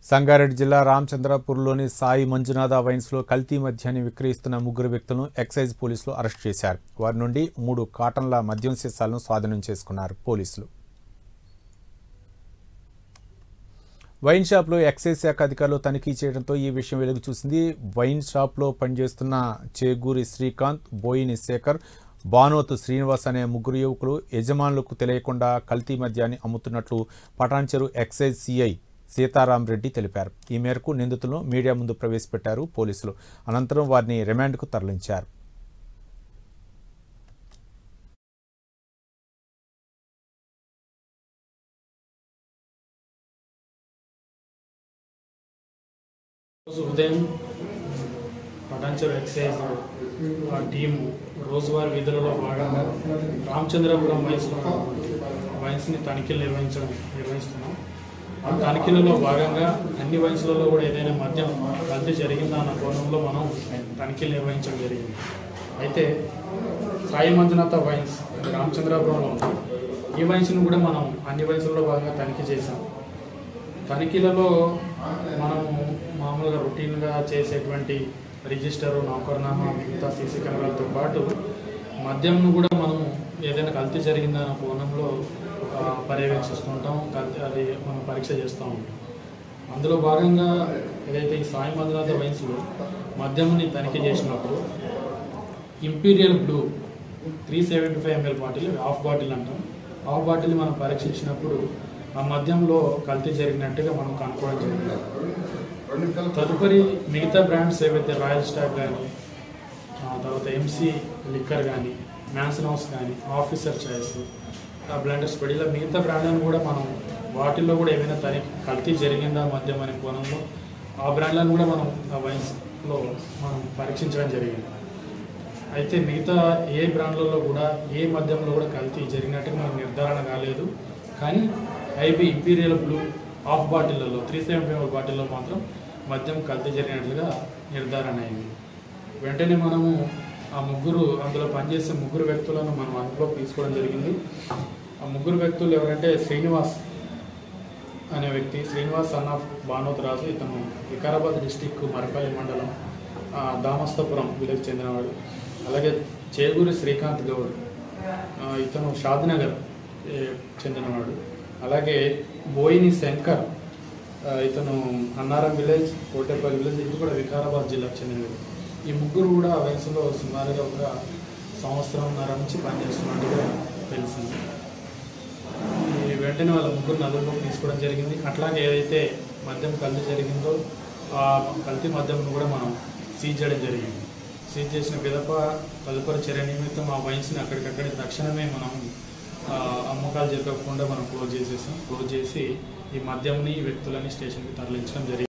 సంగారెడ్డి జిల్లా రామచంద్రపూర్లోని సాయి మంజునాథ వైన్స్లో కల్తీ మద్యాన్ని విక్రయిస్తున్న ముగ్గురు వ్యక్తులను ఎక్సైజ్ పోలీసులు అరెస్ట్ చేశారు వారి నుండి మూడు కాటన్ల మద్యం సీసాలను స్వాధీనం చేసుకున్నారు పోలీసులు వైన్ షాప్లో ఎక్సైజ్ శాఖ అధికారులు తనిఖీ చేయడంతో ఈ విషయం వెలుగు చూసింది వైన్ షాప్లో పనిచేస్తున్న చేగూరి శ్రీకాంత్ బోయిని శేఖర్ బానోత్ శ్రీనివాస్ అనే ముగ్గురు యువకులు యజమానులకు తెలియకుండా కల్తీ మద్యాన్ని అమ్ముతున్నట్లు పటాన్చెరు ఎక్సైజ్ సిఐ సీతారాం రెడ్డి తెలిపారు ఈ మేరకు నిందితులను మీడియా ముందు ప్రవేశపెట్టారు పోలీసులు అనంతరం వారిని రిమాండ్కు తరలించారు రోజు ఉదయం పటాన్చెరు ఎక్సైజ్ ఆ టీము రోజువారీ విధులలో భాగంగా రామచంద్రపురం వైన్స్లో వైన్స్ని తనిఖీలు నిర్వహించడం నిర్వహిస్తున్నాం ఆ తనిఖీలలో భాగంగా అన్ని వైన్స్లలో కూడా ఏదైనా మద్యం కల్తీ జరిగిందా అన్న కోణంలో మనం తనిఖీలు నిర్వహించడం జరిగింది అయితే సాయి మంజునాథ వైన్స్ రామచంద్రపురంలో ఉంది ఈ వైన్స్ను కూడా మనం అన్ని వైన్స్లలో భాగంగా తనిఖీ చేశాం తనిఖీలలో మనము మామూలుగా రొటీన్గా చేసేటువంటి రిజిస్టరు నౌకర్నామా మిగతా సీసీ కెమెరాలతో పాటు మద్యంను కూడా మనం ఏదైనా కల్తీ జరిగిందా అన్న కోణంలో ఆ, పర్యవేక్షిస్తుంటాం కల్తీ అది మనం పరీక్ష చేస్తూ ఉంటాం అందులో భాగంగా ఏదైతే ఈ సాయి మంజునాథ వైన్స్లో మద్యంని తనిఖీ చేసినప్పుడు Imperial Blue three seventy five ML bottle half bottle అంటాం హాఫ్ బాటిల్ మనం పరీక్షించినప్పుడు ఆ మద్యంలో కల్తీ జరిగినట్టుగా మనం కనుక్కోవడం జరిగింది తదుపరి మిగతా బ్రాండ్స్ ఏవైతే రాయల్ స్టాక్ కానీ తర్వాత ఎంసీ లిక్కర్ కానీ మ్యాన్సన్ హౌస్ కానీ ఆఫీసర్ చాయిస్ బ్లెండర్ స్పెడ్ ఇలా మిగతా బ్రాండ్లను కూడా మనం వాటిల్లో కూడా ఏమైనా తని కల్తీ జరిగిందా మద్యం అనే కోణంలో ఆ బ్రాండ్లను కూడా మనం ఆ వైన్స్లో మనం పరీక్షించడం జరిగింది అయితే మిగతా ఏ బ్రాండ్లలో కూడా ఏ మద్యంలో కూడా కల్తీ జరిగినట్టుగా మనకు నిర్ధారణ కాలేదు కానీ ఐబీ ఇంపీరియల్ బ్లూ హాఫ్ బాటిళ్లలో త్రీ సెవెంటీ ఫైవ్ బాటిల్లో మాత్రం మద్యం కల్తీ జరిగినట్లుగా నిర్ధారణ అయింది వెంటనే మనము ఆ ముగ్గురు అందులో పనిచేసే ముగ్గురు వ్యక్తులను మనం అందులో తీసుకోవడం జరిగింది ఆ ముగ్గురు వ్యక్తులు ఎవరంటే శ్రీనివాస్ అనే వ్యక్తి శ్రీనివాస్ సన్ ఆఫ్ భానోత్ రాజు ఇతను వికారాబాద్ డిస్టిక్ మరపల్లి మండలం ఆ, దామస్తపురం విలేజ్ చెందినవాడు అలాగే చేగూరి శ్రీకాంత్ గౌడ్ ఆ, ఇతను షాద్నగర్ ఏ, చెందినవాడు అలాగే బోయిని శంకర్ ఆ, ఇతను అన్నారం విలేజ్ కోటేపల్లి విలేజ్ ఇది కూడా వికారాబాద్ జిల్లాకు చెందినది ఈ ముగ్గురు కూడా ఆ వయసులో సుమారుగా ఒక సంవత్సరంన్నర నుంచి పనిచేస్తున్నట్టుగా తెలిసింది ఈ వెంటనే వాళ్ళ ముగ్గురు నదుల్లోకి తీసుకోవడం జరిగింది అట్లాగే ఏదైతే మద్యం కల్తీ జరిగిందో ఆ కల్తీ మద్యంను కూడా మనం సీజ్ చేయడం జరిగింది సీజ్ చేసిన పిదప తదుపరి చర్య నిమిత్తం ఆ వైన్స్ని అక్కడికక్కడే తక్షణమే మనం ఆ, అమ్మకాలు జరగకుండా మనం క్లోజ్ చేసేసాం క్లోజ్ చేసి ఈ మద్యంని ఈ వ్యక్తులని స్టేషన్కి తరలించడం జరిగింది